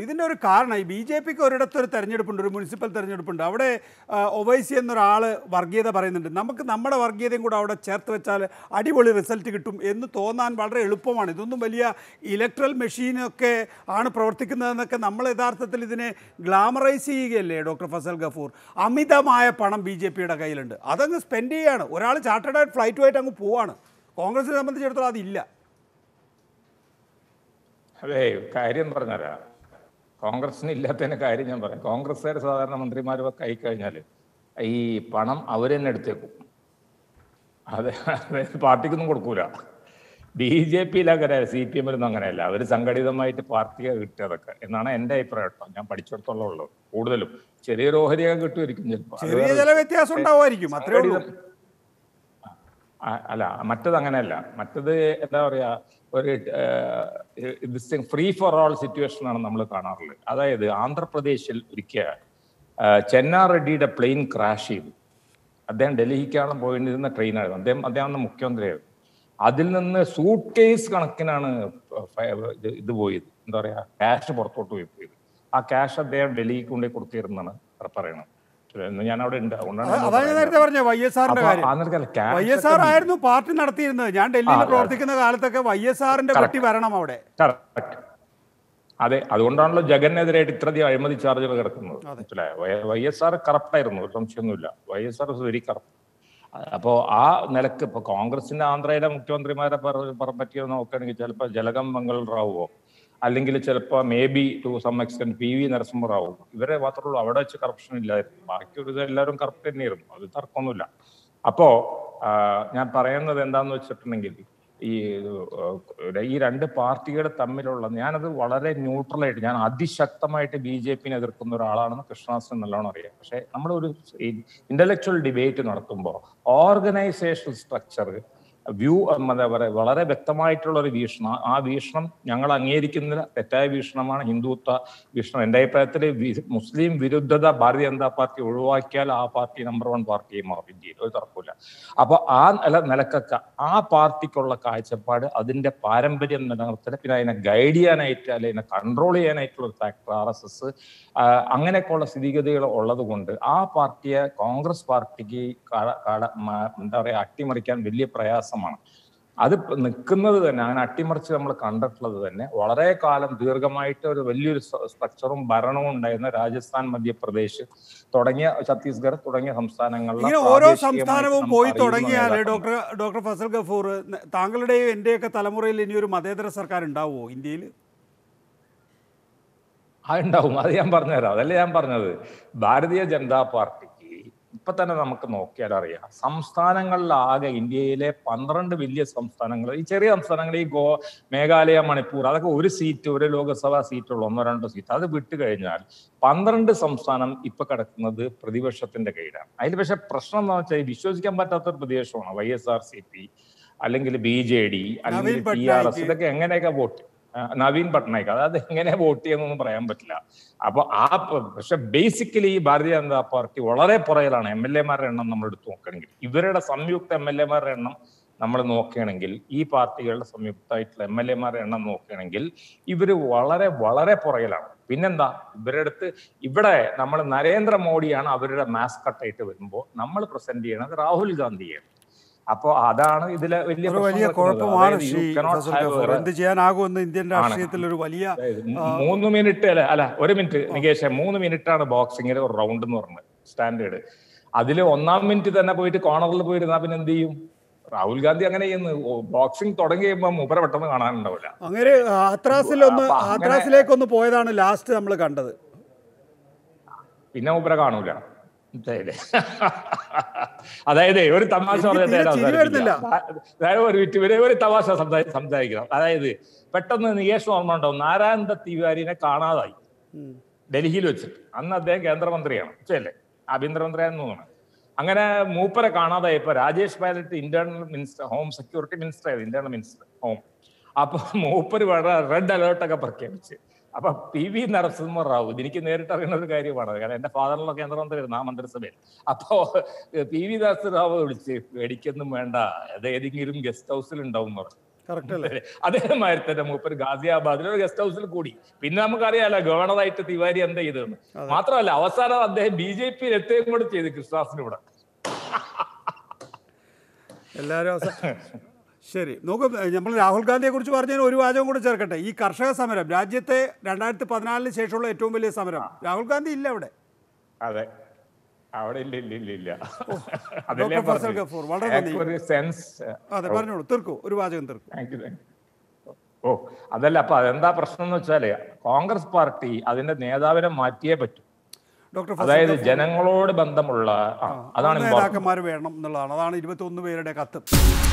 ഇതിൻ്റെ ഒരു കാരണം ഈ ബി ജെ പിക്ക് ഒരിടത്ത് ഒരു തെരഞ്ഞെടുപ്പുണ്ട് ഒരു മുനിസിപ്പൽ തെരഞ്ഞെടുപ്പുണ്ട് അവിടെ ആ, ഒവൈസി എന്നൊരാൾ വർഗീയത പറയുന്നുണ്ട് നമുക്ക് നമ്മുടെ വർഗീയതയും കൂടെ അവിടെ ചേർത്ത് വെച്ചാൽ അടിപൊളി റിസൾട്ട് കിട്ടും എന്ന് തോന്നാൻ വളരെ എളുപ്പമാണ് ഇതൊന്നും വലിയ ഇലക്ട്രൽ മെഷീനൊക്കെ ആണ് പ്രവർത്തിക്കുന്നതെന്നൊക്കെ നമ്മൾ യഥാർത്ഥത്തിൽ ഇതിനെ ഗ്ലാമറൈസ് ചെയ്യുകയല്ലേ ഡോക്ടർ ഫസൽ ഗഫൂർ അമിതമായ പണം ബി ജെ പിയുടെ കയ്യിലുണ്ട് അതങ്ങ് സ്പെൻഡ് ചെയ്യാണ് ഒരാൾ ചാർട്ടേഡ് ആയിട്ട് ഫ്ലൈറ്റുമായിട്ട് അങ്ങ് പോവാണ് കോൺഗ്രസിനെ സംബന്ധിച്ചിടത്തോളം അതില്ല അതെ കാര്യം പറഞ്ഞുതരാം കോൺഗ്രസിന് ഇല്ലാത്തതിന്റെ കാര്യം ഞാൻ പറയാം കോൺഗ്രസ്സുകാർ സാധാരണ മന്ത്രിമാരൊക്കെ ആയിക്കഴിഞ്ഞാൽ ഈ പണം അവർ തന്നെ എടുത്തേക്കും അത് അത് പാർട്ടിക്കൊന്നും കൊടുക്കൂല ബി ജെ പിയിൽ അങ്ങനെ സി പി എമ്മിലൊന്നും അങ്ങനെയല്ല അവർ സംഘടിതമായിട്ട് പാർട്ടിയെ കിട്ടിയതൊക്കെ എന്നാണ് എൻ്റെ അഭിപ്രായം കേട്ടോ ഞാൻ പഠിച്ചിടത്തോളം ഉള്ളത് കൂടുതലും ചെറിയൊരു ഓഹരിയൊക്കെ കിട്ടുമായിരിക്കും ചിലപ്പോൾ അത് ചെറിയ വേറെ ചില വ്യത്യാസം ഉണ്ടാവുമായിരിക്കും അത്രേ ഉള്ളൂ സംഘടിതം- ആ- അല്ല മറ്റത് അങ്ങനെയല്ല മറ്റത് എന്താ പറയാ ഒരു ഫ്രീ ഫോർ ഓൾ സിറ്റുവേഷൻ ആണ് നമ്മൾ കാണാറുള്ളത് അതായത് ആന്ധ്രാപ്രദേശിൽ ഒരിക്കൽ ആ, ചെന്നാ റെഡ്ഡിയുടെ പ്ലെയിൻ ക്രാഷ് ചെയ്തു അദ്ദേഹം ഡൽഹിക്കാണ് പോയിരുന്ന ട്രെയിനായിരുന്നു അദ്ദേഹം അദ്ദേഹം അന്ന് മുഖ്യമന്ത്രിയായിരുന്നു അതിൽ നിന്ന് സൂട്ട് കേസ് കണക്കിനാണ് ഫ- ഇത് ഇത് പോയത് എന്താ പറയാ ക്യാഷ് പുറത്തോട്ട് പോയി പോയത് ആ ക്യാഷ് അദ്ദേഹം ഡൽഹിക്ക് കൊണ്ടുപോയി കൊടുത്തിരുന്നാണ് പറയുന്നത് എന്ന് ഞാൻ അവിടെ ഉണ്ട് അതുകൊണ്ടാണ് അതാ- ഞാൻ അതാണ് ഞാൻ നേരത്തെ പറഞ്ഞ വൈ എസ് ആറിന്റെ അപ്പൊ കാര്യം അന്നേരത്തെ cash വൈ എസ് ഒക്കെ ആർ ആയിരുന്നു പാർട്ടി നടത്തിയിരുന്നത് ഞാൻ ഡൽഹിയിൽ ആ, പ്രവർത്തിക്കുന്ന കാലത്തൊക്കെ വൈ എസ് ആറിന്റെ Correct. പെട്ടി വരണം അവിടെ Correct. അതെ അതുകൊണ്ടാണല്ലോ ജഗനെതിരായിട്ട് ഇത്രയധികം അഴിമതി ചാർജുകൾ കിടക്കുന്നത് മനസ്സിലായോ വൈ എസ് ആർ കറപ്റ്റ് ആയിരുന്നു ഒരു സംശയമൊന്നുമില്ല Y S R very corrupt അപ്പോ ആ നിലക്ക് ഇപ്പൊ കോൺഗ്രസിന്റെ ആന്ധ്രയിലെ മുഖ്യമന്ത്രിമാരെ പറ- പറ- പറ്റി നോക്കുകയാണെങ്കിൽ ചിലപ്പോൾ ജലകം മംഗൾ റാവുവോ അല്ലെങ്കിൽ ചിലപ്പോൾ may be to some extent P V Narasimha Rao ഇവരെ മാത്രമേ ഉള്ളൂ അവിടെ വെച്ച് കറപ്ഷൻ ഇല്ലായിരുന്നു ബാക്കി ഒരു ഇത് എല്ലാവരും കറക്റ്റ് തന്നെയായിരുന്നു അത് തർക്കമൊന്നുമില്ല അപ്പോ ആ, ഞാൻ പറയുന്നത് എന്താന്ന് വെച്ചിട്ടുണ്ടെങ്കിൽ ഈ ഏഹ്, ഈ രണ്ട് പാർട്ടികൾ തമ്മിലുള്ള ഞാനത് വളരെ ന്യൂട്രലായിട്ട് ഞാൻ അതിശക്തമായിട്ട് ബി ജെ പിനെ എതിർക്കുന്ന ഒരാളാണെന്ന് കൃഷ്ണദാസിന് നല്ലോണം അറിയാം പക്ഷെ നമ്മളൊരു ഇന്റലക്ച്വൽ ഡിബേറ്റ് നടത്തുമ്പോൾ ഓർഗനൈസേഷൻ സ്ട്രക്ചർ വ്യൂ എന്താ പറയുക വളരെ വ്യക്തമായിട്ടുള്ള ഒരു വീക്ഷണം ആ വീക്ഷണം ഞങ്ങൾ അംഗീകരിക്കുന്ന തെറ്റായ വീക്ഷണമാണ് ഹിന്ദുത്വ വീക്ഷണം എൻ്റെ അഭിപ്രായത്തിൽ വി- മുസ്ലിം വിരുദ്ധത ഭാരതീയ ജനതാ പാർട്ടി ഒഴിവാക്കിയാൽ ആ പാർട്ടി നമ്പർ വൺ പാർട്ടിയായി മാറും ഇന്ത്യയിൽ ഒരു തർക്കമില്ല അപ്പൊ ആ നില നിലക്കൊക്കെ ആ പാർട്ടിക്കുള്ള കാഴ്ചപ്പാട് അതിന്റെ പാരമ്പര്യം നിലനിർത്തൽ പിന്നെ അതിനെ ഗൈഡ് ചെയ്യാനായിട്ട് അല്ലെങ്കിൽ അതിനെ കൺട്രോൾ ചെയ്യാനായിട്ടുള്ള ഒരു ഫാക്ടർ ആർ എസ് എസ് അങ്ങനെയൊക്കെയുള്ള സ്ഥിതിഗതികൾ ഉള്ളത് കൊണ്ട് ആ പാർട്ടിയെ കോൺഗ്രസ് പാർട്ടിക്ക് കാള- കാള- മ- എന്താ പറയാ അട്ടിമറിക്കാൻ വലിയ പ്രയാസമാണ് അത് ഇപ്പൊ നിൽക്കുന്നത് തന്നെ അങ്ങനെ അട്ടിമറിച്ച് നമ്മൾ കണ്ടിട്ടുള്ളത് തന്നെ വളരെ കാലം ദീർഘമായിട്ട് ഒരു വലിയൊരു സ്ട്രക്ചറും ഭരണവും ഉണ്ടായിരുന്ന രാജസ്ഥാൻ മധ്യപ്രദേശ് തുടങ്ങിയ ഛത്തീസ്ഗഡ് തുടങ്ങിയ സംസ്ഥാനങ്ങളിലെ ഇങ്ങനെ ഓരോ പ്രാദേശികമായിട്ട് സംസ്ഥാനവും നമുക്ക് പോയി അറിയുന്ന തുടങ്ങിയാൽ നേതാക്കന്മാർ. ഡോക്ടർ ഡോക്ടർ ഫസൽ ഗഫൂർ ന- താങ്കളുടെയും എന്റെയൊക്കെ തലമുറയിൽ ഇനി ഒരു മതേതര സർക്കാർ ഉണ്ടാവുമോ ഇന്ത്യയിൽ അതുണ്ടാവും അത് ഞാൻ പറഞ്ഞുതരാം അതല്ലേ ഞാൻ പറഞ്ഞത് ഭാരതീയ ജനതാ പാർട്ടിക്ക് ഇപ്പൊ തന്നെ നമുക്ക് നോക്കിയാൽ അറിയാം സംസ്ഥാനങ്ങളിലാകെ ഇന്ത്യയിലെ പന്ത്രണ്ട് വലിയ സംസ്ഥാനങ്ങൾ ഈ ചെറിയ സംസ്ഥാനങ്ങൾ ഈ ഗോ മേഘാലയ മണിപ്പൂർ അതൊക്കെ ഒരു സീറ്റ് ഒരു ലോക്സഭാ സീറ്റുള്ള ഒന്നോ രണ്ടോ സീറ്റ് അത് വിട്ട് കഴിഞ്ഞാൽ പന്ത്രണ്ട് സംസ്ഥാനം ഇപ്പൊ കിടക്കുന്നത് പ്രതിപക്ഷത്തിന്റെ കയ്യിലാണ് അതിൽ പക്ഷെ പ്രശ്നം എന്താ വെച്ചാൽ വിശ്വസിക്കാൻ പറ്റാത്ത ഒരു പ്രതിപക്ഷമാണ് Y S R C P അല്ലെങ്കിൽ ബി ജെ ഡി അല്ലെങ്കിൽ Naveen T R S Patnaik. ഇതൊക്കെ എങ്ങനെയൊക്കെ വോട്ട് ആ, നവീൻ പട്നായിക് അതായത് എങ്ങനെ വോട്ട് ചെയ്യുന്നൊന്നും പറയാൻ പറ്റില്ല അപ്പൊ ആ പ- പക്ഷെ ബേസിക്കലി ഈ ഭാരതീയ ജനതാ പാർട്ടി വളരെ പുറകിലാണ് എം എൽ എമാരുടെ എണ്ണം നമ്മൾ എടുത്തു നോക്കുകയാണെങ്കിൽ ഇവരുടെ സംയുക്ത എം എൽ എമാരുടെ എണ്ണം നമ്മൾ നോക്കുകയാണെങ്കിൽ ഈ പാർട്ടികളുടെ സംയുക്തമായിട്ടുള്ള എം എൽ എമാരുടെ എണ്ണം നോക്കുകയാണെങ്കിൽ ഇവര് വളരെ വളരെ പുറകിലാണ് പിന്നെന്താ ഇവരുടെ അടുത്ത് ഇവിടെ നമ്മൾ നരേന്ദ്രമോദിയാണ് അവരുടെ മാസ്കട്ടായിട്ട് വരുമ്പോൾ നമ്മൾ പ്രസന്റ് ചെയ്യണത് രാഹുൽ ഗാന്ധിയാണ് അപ്പോ അതാണ് ഇതിലെ വലിയ ഒരു വലിയ പ്രശ്നം വെക്കുന്നത്. കുഴപ്പമാണ് അതായത് you Shri cannot Fasal have Gafoor a- എന്ത് ചെയ്യാനാകുമെന്ന് ഇന്ത്യൻ ആണ്. രാഷ്ട്രീയത്തിൽ ഒരു വലിയ അതായത് മൂന്ന് മിനിറ്റ് അല്ല അല്ല ഒരു മിനിറ്റ് നികേഷ് മൂന്ന് മിനിറ്റ് ആണ് ബോക്സിങ്ങിൽ ഒരു റൗണ്ട് എന്ന് പറഞ്ഞത് സ്റ്റാൻഡേർഡ് അതിൽ ഒന്നാം മിനിറ്റ് തന്നെ പോയിട്ട് കോർണറിൽ പോയിരുന്നാ പിന്നെ എന്ത് ചെയ്യും രാഹുൽ ഗാന്ധി അങ്ങനെ ചെയ്യുന്നു ബോക്സിംഗ് തുടങ്ങി കഴിയുമ്പോൾ മൂപ്പര പെട്ടെന്ന് കാണാനുണ്ടാവില്ല അങ്ങനെ ആത്രാസിലൊന്ന് അപ്പൊ അങ്ങനെ- ആത്രാസിലേക്കൊന്ന് പോയതാണ് ലാസ്റ്റ് നമ്മൾ കണ്ടത് പിന്നെ മൂപ്പര കാണൂല മനസ്സിലായില്ലേ? അതായത് ഒരു തമാശ എനിക്ക് പറഞ്ഞിട്ട് തീരെ ഞാൻ ചിരി അവസാനിപ്പിക്കാം. വരുന്നില്ല. അതായത് ഒരു മിനിറ്റ് ഇവരെ ഒരു തമാശ സംസാ- സംസാരിക്കണം അതായത് പെട്ടെന്ന് നികേഷ് ഓർമ്മ ഉണ്ടാവും നാരായണ തിവാരിനെ കാണാതായി ഉം. ഡൽഹിയിൽ വെച്ചിട്ട് അന്ന് അദ്ദേഹം കേന്ദ്രമന്ത്രിയാണ് ശരിയല്ലേ ആഭ്യന്തരമന്ത്രിയാണെന്ന് തോന്നുന്നു അങ്ങനെ മൂപ്പരെ കാണാതായി ഇപ്പൊ Rajesh Pilot internal minister home security minister ആയിരുന്നു ഇന്റേണൽ മിനിസ്റ്റർ ഹോം അപ്പൊ മൂപ്പര് വളരെ റെഡ് അലേർട്ട് ഒക്കെ പ്രഖ്യാപിച്ച് അപ്പൊ പി വി നരസിംഹ റാവു ഇത് എനിക്ക് നേരിട്ട് അറിയുന്ന ഒരു കാര്യമാണ് കാരണം എന്റെ ഫാദറിനുള്ള കേന്ദ്രമന്ത്രിയായിരുന്നു ആ മന്ത്രിസഭയിൽ അപ്പോ പി വി നരസിംഹ റാവു വിളിച്ച് പേടിക്കൊന്നും വേണ്ട അത് ഏതെങ്കിലും ഗസ്റ്റ് ഹൗസിൽ ഉണ്ടാവും എന്ന് പറഞ്ഞു കറക്റ്റ് അല്ലേ അതേമാതിരി തന്നെ മൂപ്പർ ഗാസിയാബാദിൽ ഒരു ഗസ്റ്റ് ഹൗസിൽ കൂടി പിന്നെ നമുക്കറിയാലോ ഗവർണറായിട്ട് തിവാരി എന്താ ചെയ്തതെന്ന് മാത്രമല്ല അവസാനം അദ്ദേഹം ബി ജെ പിയിൽ എത്തുകയും കൂടെ ചെയ്ത് കൃഷ്ണദാസിന് ഇവിടെ എല്ലാവരും അവസാനം ശരി നോക്കൂ നമ്മൾ രാഹുൽ ഗാന്ധിയെ കുറിച്ച് പറഞ്ഞതിന് ഒരു വാചകം കൂടെ ചേർക്കട്ടെ ഈ കർഷക സമരം രാജ്യത്തെ രണ്ടായിരത്തി പതിനാലിന് ശേഷമുള്ള ഏറ്റവും വലിയ സമരം രാഹുൽ ഗാന്ധി ഇല്ല അവിടെ അതെ അവിടെ ഇല്ല ഇല്ല ഇല്ല ഇല്ല ഡോക്ടർ ഫസൽ ഗഫൂർ, വളരെ നന്ദി. ഒരു സെൻസ് അതെ പറഞ്ഞോളൂ തീർക്കൂ ഒരു വാചകം തീർക്കൂ താങ്ക് യു താങ്ക് യു ഓ അതല്ല അപ്പൊ അതെന്താ പ്രശ്നം എന്ന് വെച്ചാല് കോൺഗ്രസ് പാർട്ടി അതിന്റെ നേതാവിനെ മാറ്റിയേ പറ്റൂ ഡോക്ടർ ഫസൽ അതായത് ജനങ്ങളോട് ബന്ധമുള്ള ആ, അതാണ് important. നേതാക്കന്മാർ വേണം എന്നുള്ളതാണ് അതാണ് ഇരുപത്തി ഒന്ന് പേരുടെ കത്ത്